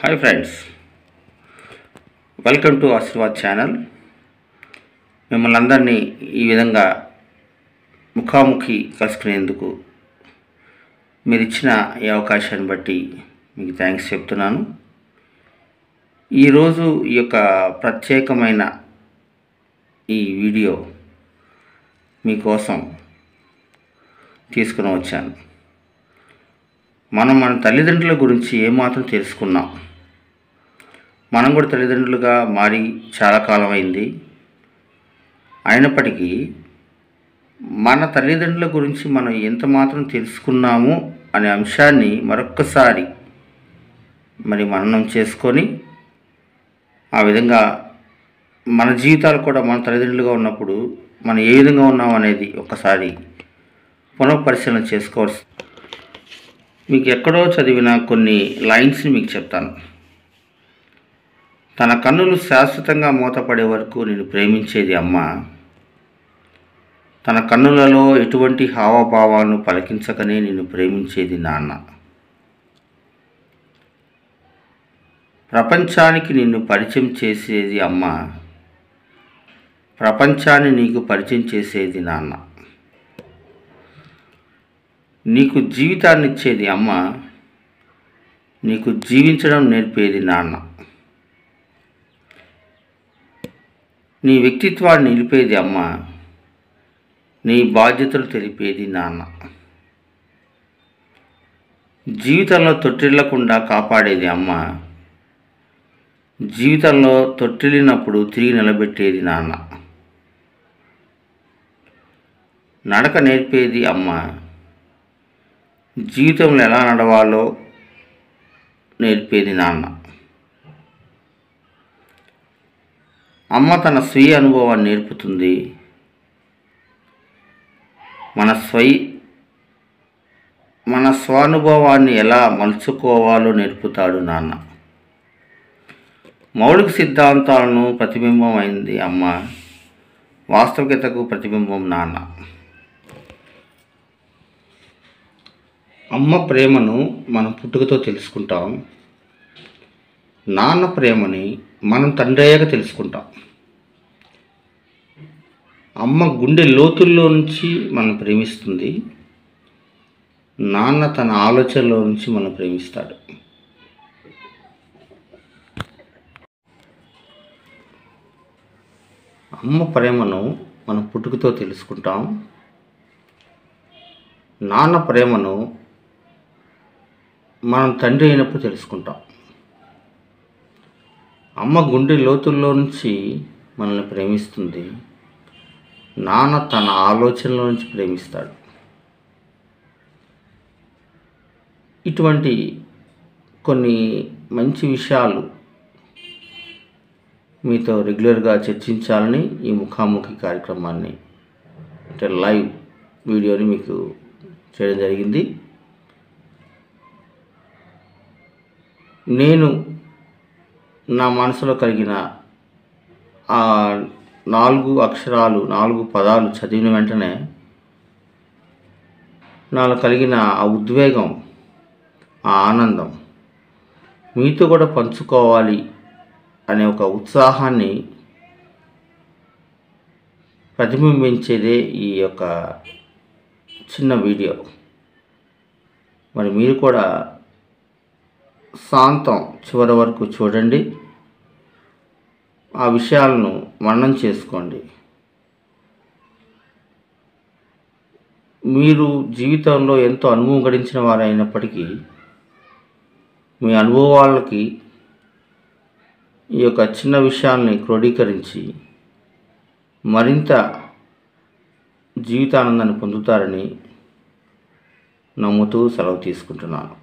hi friends welcome to Ashirwad channel మిమ్మల్ని అందరినీ ఈ విధంగా ముఖాముఖి కలుసుకునేందుకు మీరు ఇచ్చిన ఈ అవకాశాన్ని బట్టి మీకు థ్యాంక్స్ చెప్తున్నాను ఈరోజు ఈ యొక్క ప్రత్యేకమైన ఈ వీడియో మీకోసం తీసుకుని వచ్చాను మనం మన తల్లిదండ్రుల గురించి ఏమాత్రం తెలుసుకున్నాం మనం కూడా తల్లిదండ్రులుగా మారి చాలా కాలం అయింది అయినప్పటికీ మన తల్లిదండ్రుల గురించి మనం ఎంత మాత్రం తెలుసుకున్నాము అనే అంశాన్ని మరొక్కసారి మరి మననం చేసుకొని ఆ విధంగా మన జీవితాలు కూడా మన తల్లిదండ్రులుగా ఉన్నప్పుడు మనం ఏ విధంగా ఉన్నాం అనేది ఒకసారి పునఃపరిశీలన చేసుకోవాల్సి మీకు ఎక్కడో చదివిన కొన్ని లైన్స్ని మీకు చెప్తాను తన కన్నులు శాశ్వతంగా మూతపడే వరకు నేను ప్రేమించేది అమ్మ తన కన్నులలో ఎటువంటి హావభావాలను పలికించకనే నిన్ను ప్రేమించేది నాన్న ప్రపంచానికి నిన్ను పరిచయం చేసేది అమ్మ ప్రపంచాన్ని నీకు పరిచయం చేసేది నాన్న నీకు జీవితాన్ని ఇచ్చేది అమ్మ నీకు జీవించడం నేర్పేది నాన్న నీ వ్యక్తిత్వాన్ని నిలిపేది అమ్మ నీ బాధ్యతలు తెలిపేది నాన్న జీవితంలో తొట్టిల్లకుండా కాపాడేది అమ్మ జీవితంలో తొట్టిల్లినప్పుడు తిరిగి నిలబెట్టేది నాన్న నడక నేర్పేది అమ్మ జీవితంలో ఎలా నడవాలో నేర్పేది నాన్న అమ్మ తన స్వీయ అనుభవాన్ని నేర్పుతుంది మన స్వై మన స్వానుభవాన్ని ఎలా మలుచుకోవాలో నేర్పుతాడు నాన్న మౌలిక సిద్ధాంతాలను ప్రతిబింబం అయింది అమ్మ వాస్తవికతకు ప్రతిబింబం నాన్న అమ్మ ప్రేమను మనం పుట్టుకతో తెలుసుకుంటాం నాన్న ప్రేమని మనం తండ్రి అయ్యాక తెలుసుకుంటాం అమ్మ గుండె లోతుల్లో నుంచి మనం ప్రేమిస్తుంది నాన్న తన ఆలోచనలో నుంచి మనం ప్రేమిస్తాడు అమ్మ ప్రేమను మనం పుట్టుకతో తెలుసుకుంటాం నాన్న ప్రేమను మనం తండ్రి అయినప్పుడు తెలుసుకుంటాం అమ్మ గుండె లోతుల్లో నుంచి మనల్ని ప్రేమిస్తుంది నాన్న తన ఆలోచనల నుంచి ప్రేమిస్తాడు ఇటువంటి కొన్ని మంచి విషయాలు మీతో రెగ్యులర్గా చర్చించాలని ఈ ముఖాముఖి కార్యక్రమాన్ని అంటే లైవ్ వీడియోని మీకు చేయడం జరిగింది నేను నా మనసులో కలిగిన ఆ నాలుగు అక్షరాలు నాలుగు పదాలు చదివిన వెంటనే నాలో కలిగిన ఆ ఉద్వేగం ఆ ఆనందం మీతో కూడా పంచుకోవాలి అనే ఒక ఉత్సాహాన్ని ప్రతిబింబించేదే ఈ యొక్క చిన్న వీడియో మరి మీరు కూడా శాంతం చివరి వరకు చూడండి ఆ విషయాలను వర్ణం చేసుకోండి మీరు జీవితంలో ఎంతో అనుభవం గడించిన వారు అయినప్పటికీ మీ అనుభవాలకి ఈ యొక్క చిన్న విషయాల్ని క్రోడీకరించి మరింత జీవితానందాన్ని పొందుతారని నమ్ముతూ సెలవు తీసుకుంటున్నాను